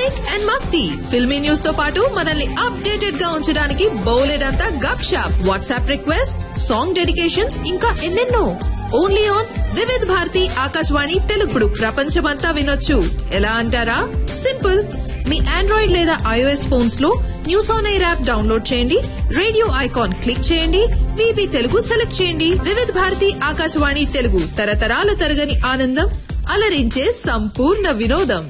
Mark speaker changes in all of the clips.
Speaker 1: music and మస్తీ filmy news తో పాటు మనల్ని అప్డేటెడ్ గా ఉంచడానికి బోలెడంతా gupshup WhatsApp request song dedications ఇంకా ఎన్నెన్నో ఓన్లీ ఆన్ వివిధ్ భారతి ఆకాశవాణి తెలుగుడు ప్రపంచమంతా వినొచ్చు ఎలా అంటారా సింపుల్ మీ ఆండ్రాయిడ్ లేదా ఐఓఎస్ ఫోన్స్ లో news on air app download చేయండి రేడియో ఐకాన్ క్లిక్ చేయండి విబి తెలుగు సెలెక్ట్ చేయండి వివిధ భారతి ఆకాశవాణి తెలుగు తరతరాల తరగని ఆనందం అలరించే సంపూర్ణ వినోదం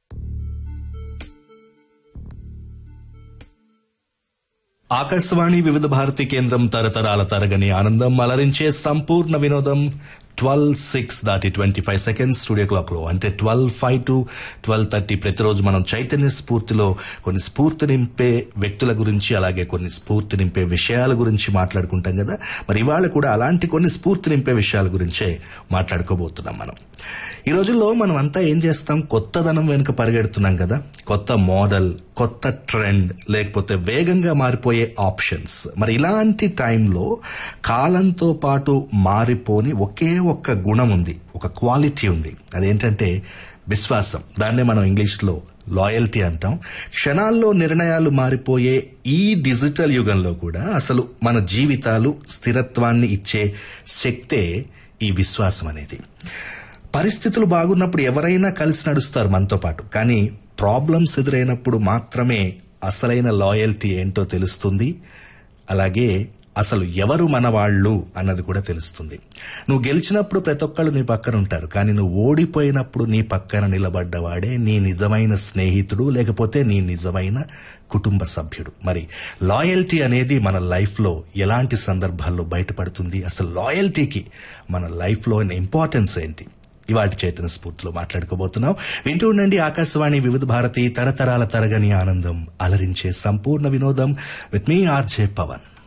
Speaker 2: ఆకాశవాణి వివిధ భారతి కేంద్రం తరతరాల తరగని ఆనందం అలరించే సంపూర్ణ వినోదం ట్వెల్వ్ సిక్స్ దాటి twenty five seconds studio clock లో అంటే twelve five to twelve thirty ప్రతిరోజు మనం చైతన్య స్ఫూర్తిలో కొన్ని స్ఫూర్తి నింపే వ్యక్తుల గురించి అలాగే కొన్ని స్ఫూర్తి నింపే విషయాల గురించి మాట్లాడుకుంటాం కదా మరి ఇవాళ కూడా అలాంటి కొన్ని స్ఫూర్తి నింపే విషయాల గురించే మాట్లాడుకోబోతున్నాం మనం ఈ రోజుల్లో మనం అంతా ఏం చేస్తాం కొత్తదనం వెనుక పరిగెడుతున్నాం కదా కొత్త మోడల్ కొత్త ట్రెండ్ లేకపోతే వేగంగా మారిపోయే ఆప్షన్స్ మరి ఇలాంటి టైంలో కాలంతో పాటు మారిపోని ఒకే ఒక్క గుణం ఉంది ఒక క్వాలిటీ ఉంది అదేంటంటే విశ్వాసం దాన్నే మనం ఇంగ్లీష్లో లాయల్టీ అంటాం క్షణాల్లో నిర్ణయాలు మారిపోయే ఈ డిజిటల్ యుగంలో కూడా అసలు మన జీవితాలు స్థిరత్వాన్ని ఇచ్చే శక్తే ఈ విశ్వాసం అనేది పరిస్థితులు బాగున్నప్పుడు ఎవరైనా కలిసి నడుస్తారు మనతో పాటు కానీ ప్రాబ్లమ్స్ ఎదురైనప్పుడు మాత్రమే అసలైన లాయల్టీ ఏంటో తెలుస్తుంది అలాగే అసలు ఎవరు మన వాళ్ళు అన్నది కూడా తెలుస్తుంది నువ్వు గెలిచినప్పుడు ప్రతి ఒక్కళ్ళు నీ పక్కన ఉంటారు కానీ నువ్వు ఓడిపోయినప్పుడు నీ పక్కన నిలబడ్డవాడే నీ నిజమైన స్నేహితుడు లేకపోతే నీ నిజమైన కుటుంబ సభ్యుడు మరి లాయల్టీ అనేది మన లైఫ్లో ఎలాంటి సందర్భాల్లో బయటపడుతుంది అసలు లాయల్టీకి మన లైఫ్లో ఇంపార్టెన్స్ ఏంటి ఇవాటి చైతన్య స్ఫూర్తిలో మాట్లాడుకోబోతున్నాం వింటూ ఉండండి ఆకాశవాణి వివిధ భారతి తరతరాల తరగని ఆనందం అలరించే సంపూర్ణ వినోదం విత్ మీ ఆర్జే పవన్